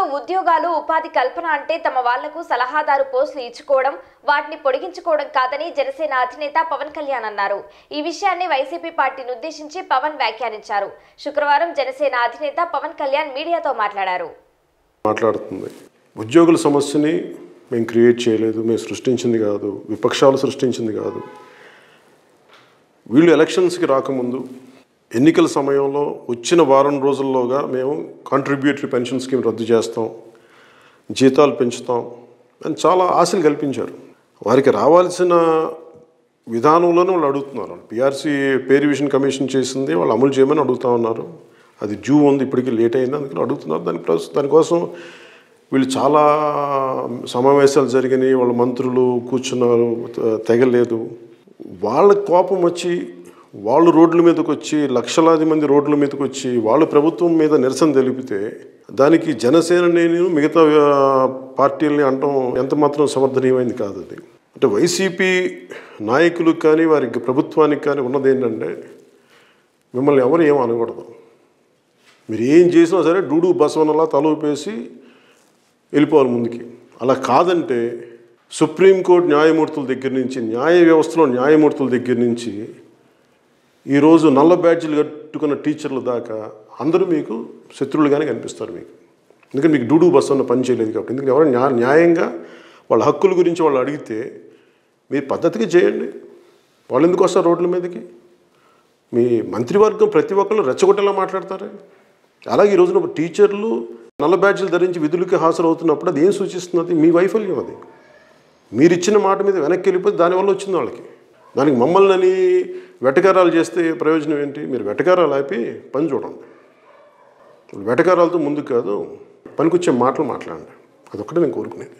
ఉద్యోగాలు ఉపాధి కల్పన అంటే తమ వాళ్లకు సలహాదారు పోస్టులు ఇచ్చుకోవడం వాటిని పొడిగించుకోవడం కాదని జనసేన అధినేత పవన్ కళ్యాణ్ అన్నారు ఈ విషయాన్ని వైసీపీ పార్టీని ఉద్దేశించి పవన్ వ్యాఖ్యానించారు శుక్రవారం జనసేన అధినేత పవన్ కళ్యాణ్ మీడియాతో మాట్లాడారు మాట్లాడుతుంది ఉద్యోగుల సమస్యని మేము క్రియేట్ చేయలేదు మేము సృష్టించింది కాదు విపక్షాలు సృష్టించింది కాదు వీళ్ళు ఎలక్షన్స్కి రాకముందు ఎన్నికల సమయంలో వచ్చిన వారం రోజుల్లోగా మేము కాంట్రిబ్యూటరీ పెన్షన్ స్కీమ్ రద్దు చేస్తాం జీతాలు పెంచుతాం అని చాలా ఆశలు కల్పించారు వారికి రావాల్సిన విధానంలోనే వాళ్ళు అడుగుతున్నారు పిఆర్సీ పే రివిజన్ కమిషన్ చేసింది వాళ్ళు అమలు చేయమని అడుగుతా ఉన్నారు అది డ్యూ ఉంది ఇప్పటికీ లేట్ అయింది అందుకని అడుగుతున్నారు దాని ప్రస్- దానికోసం వీళ్ళు చాలా సమావేశాలు జరిగినాయి వాళ్ళ మంత్రులు కూర్చున్నారు త- తెగలేదు వాళ్ళ కోపం వచ్చి వాళ్ళు రోడ్ల మీదకి వచ్చి లక్షలాది మంది రోడ్ల మీదకి వచ్చి వాళ్ళు ప్రభుత్వం మీద నిరసన తెలిపితే దానికి జనసేన నేను మిగతా ఆ, పార్టీల్ని అంటాం ఎంత మాత్రం సమర్థనీయమైంది కాదు అది అంటే వైసీపీ నాయకులకు కానీ వారికి ప్రభుత్వానికి కానీ ఉన్నది ఏంటంటే మిమ్మల్ని ఎవరు ఏం అనకూడదు మీరు ఏం చేసినా సరే డూడు బసవనలా తల ఊపేసి వెళ్ళిపోవాలి ముందుకి అలా కాదంటే సుప్రీంకోర్టు న్యాయమూర్తుల దగ్గర నుంచి న్యాయ వ్యవస్థలో న్యాయమూర్తుల దగ్గర నుంచి ఈరోజు నల్ల బ్యాడ్జీలు కట్టుకున్న టీచర్ల దాకా అందరూ మీకు శత్రువులుగానే కనిపిస్తారు మీకు ఎందుకంటే మీకు డూడు బస్ అన్న పని చేయలేదు కాబట్టి ఎందుకంటే ఎవరైనా న్యా న్యాయంగా వాళ్ళ హక్కుల గురించి వాళ్ళు అడిగితే మీరు పద్ధతిగా చేయండి వాళ్ళు ఎందుకు వస్తారు రోడ్ల మీదకి మీ మంత్రివర్గం ప్రతి ఒక్కళ్ళు రెచ్చగొట్టేలా మాట్లాడతారే అలాగే ఈ రోజున టీచర్లు నల్ల బ్యాడ్జీలు ధరించి విధులకి హాజరవుతున్నప్పుడు అది ఏం సూచిస్తున్నది మీ వైఫల్యం అది మీరు ఇచ్చిన మాట మీద వెనక్కి వెళ్ళిపోతే దానివల్ల వచ్చింది వాళ్ళకి దానికి మమ్మల్ని అని వెటకారాలు చేస్తే ప్రయోజనం ఏంటి మీరు వెటకారాలు ఆపి పని చూడండి వెటకారాలతో ముందుకు కాదు పనికొచ్చే మాటలు మాట్లాడండి అదొక్కటే నేను కోరుకునేది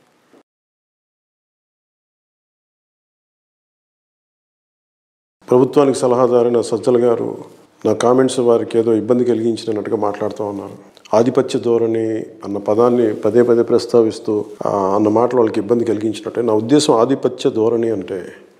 ప్రభుత్వానికి సలహాదారైన సజ్జల గారు నా కామెంట్స్ వారికి ఏదో ఇబ్బంది కలిగించినట్టుగా మాట్లాడుతూ ఉన్నారు ఆధిపత్య ధోరణి అన్న పదాన్ని పదే పదే ప్రస్తావిస్తూ ఆ, అన్న మాటలు వాళ్ళకి ఇబ్బంది కలిగించినట్టే నా ఉద్దేశం ఆధిపత్య ధోరణి అంటే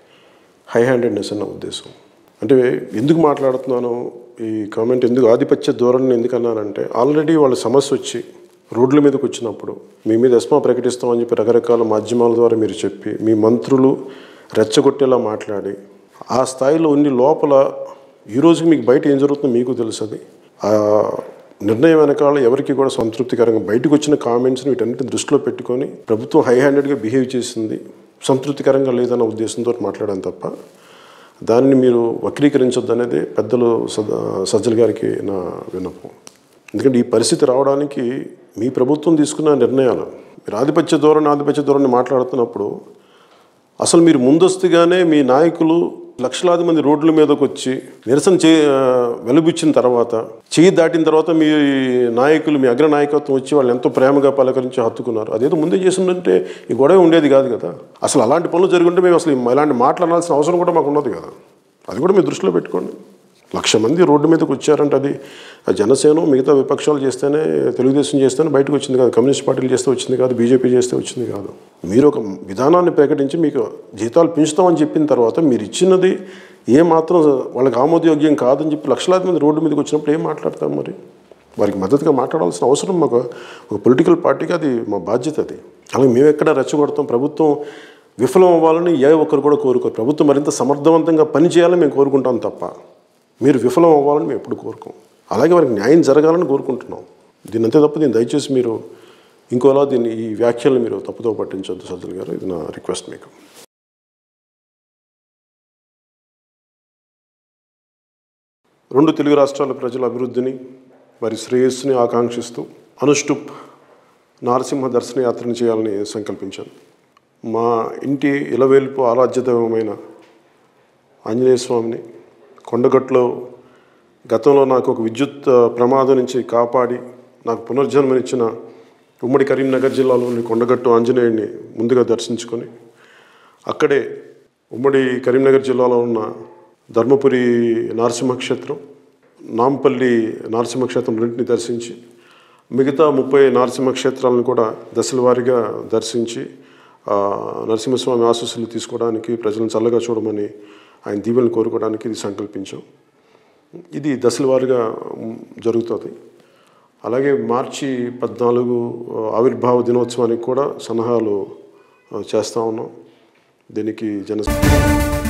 హై హ్యాండెడ్నెస్ అన్న ఉద్దేశం అంటే ఎందుకు మాట్లాడుతున్నాను ఈ కామెంట్ ఎందుకు ఆధిపత్య ధోరణిని ఎందుకు అన్నానంటే ఆల్రెడీ వాళ్ళ సమస్య వచ్చి రోడ్ల మీదకి వచ్చినప్పుడు మీ మీద ఎస్మా ప్రకటిస్తామని చెప్పి రకరకాల మాధ్యమాల ద్వారా మీరు చెప్పి మీ మంత్రులు రెచ్చగొట్టేలా మాట్లాడి ఆ స్థాయిలో ఉండి లోపల ఈ రోజుకి మీకు బయట ఏం జరుగుతుందో మీకు తెలుసు అది ఆ నిర్ణయం వెనకాల ఎవరికి కూడా సంతృప్తికరంగా బయటకు వచ్చిన కామెంట్స్ని వీటన్నిటిని దృష్టిలో పెట్టుకొని ప్రభుత్వం హై హ్యాండెడ్గా బిహేవ్ చేసింది సంతృప్తికరంగా లేదన్న ఉద్దేశంతో మాట్లాడాను తప్ప దాన్ని మీరు వక్రీకరించొద్దు అనేది పెద్దలు సద- సజ్జల గారికి నా విన్నపం ఎందుకంటే ఈ పరిస్థితి రావడానికి మీ ప్రభుత్వం తీసుకున్న నిర్ణయాలు మీరు ఆధిపత్య ధోరణి ఆధిపత్య ధోరణి మాట్లాడుతున్నప్పుడు అసలు మీరు ముందస్తుగానే మీ నాయకులు లక్షలాది మంది రోడ్ల మీదకి వచ్చి నిరసన చే వెలుబుచ్చిన తర్వాత చేయి దాటిన తర్వాత మీ నాయకులు మీ అగ్ర నాయకత్వం వచ్చి వాళ్ళు ఎంతో ప్రేమగా పలకరించి హత్తుకున్నారు అదేదో ముందే చేసిందంటే ఈ గొడవ ఉండేది కాదు కదా అసలు అలాంటి పనులు జరుగుంటే మేము అసలు ఇలాంటి మాట్లాడాల్సిన అవసరం కూడా మాకు ఉన్నది కదా అది కూడా మీరు దృష్టిలో పెట్టుకోండి లక్ష మంది రోడ్డు మీదకి వచ్చారంటే అది ఆ జనసేన మిగతా విపక్షాలు చేస్తేనే తెలుగుదేశం చేస్తేనే బయటకు వచ్చింది కాదు కమ్యూనిస్ట్ పార్టీలు చేస్తే వచ్చింది కాదు బీజేపీ చేస్తే వచ్చింది కాదు మీరు ఒక విధానాన్ని ప్రకటించి మీకు జీతాలు పెంచుతామని చెప్పిన తర్వాత మీరు ఇచ్చినది ఏ మాత్రం వాళ్ళకి ఆమోదయోగ్యం కాదని చెప్పి లక్షలాది మంది రోడ్డు మీదకి వచ్చినప్పుడు ఏం మాట్లాడతాం మరి వారికి మద్దతుగా మాట్లాడాల్సిన అవసరం మాకు ఒక పొలిటికల్ పార్టీకి అది మా బాధ్యత అది అలాగే మేము ఎక్కడ రెచ్చగొడతాం ప్రభుత్వం విఫలం అవ్వాలని ఏ ఒక్కరు కూడా కోరుకోరు ప్రభుత్వం మరింత సమర్థవంతంగా పనిచేయాలని మేము కోరుకుంటాం తప్ప మీరు విఫలం అవ్వాలని మేము ఎప్పుడు కోరుకోం అలాగే వారికి న్యాయం జరగాలని కోరుకుంటున్నాం దీని అంతే తప్ప దీన్ని దయచేసి మీరు ఇంకోలా దీన్ని ఈ వ్యాఖ్యలను మీరు తప్పుతో పట్టించొద్దు సజ్జల గారు ఇది నా రిక్వెస్ట్ మీకు రెండు తెలుగు రాష్ట్రాల ప్రజల అభివృద్ధిని వారి శ్రేయస్సుని ఆకాంక్షిస్తూ అనుష్టుప్ నారసింహ దర్శన యాత్రను చేయాలని సంకల్పించాను మా ఇంటి ఇలవేల్పు ఆరాధ్య దైవమైన ఆంజనేయ స్వామిని కొండగట్లో గతంలో నాకు ఒక విద్యుత్ ఆ, ప్రమాదం నుంచి కాపాడి నాకు పునర్జన్మనిచ్చిన ఉమ్మడి కరీంనగర్ జిల్లాలోని కొండగట్టు ఆంజనేయుడిని ముందుగా దర్శించుకొని అక్కడే ఉమ్మడి కరీంనగర్ జిల్లాలో ఉన్న ధర్మపురి నరసింహ క్షేత్రం నాంపల్లి నరసింహ క్షేత్రం రెండింటిని దర్శించి మిగతా ముప్పై నరసింహ క్షేత్రాలను కూడా దశల వారీగా దర్శించి ఆ, నరసింహస్వామి ఆశీస్సులు తీసుకోవడానికి ప్రజలను చల్లగా చూడమని ఆయన దీవెనలు కోరుకోవడానికి ఇది సంకల్పించాం ఇది దశల వారీగా మ్, జరుగుతుంది అలాగే మార్చి పద్నాలుగు ఆ, ఆవిర్భావ దినోత్సవానికి కూడా సన్నాహాలు ఆ, చేస్తూ ఉన్నాం దీనికి జన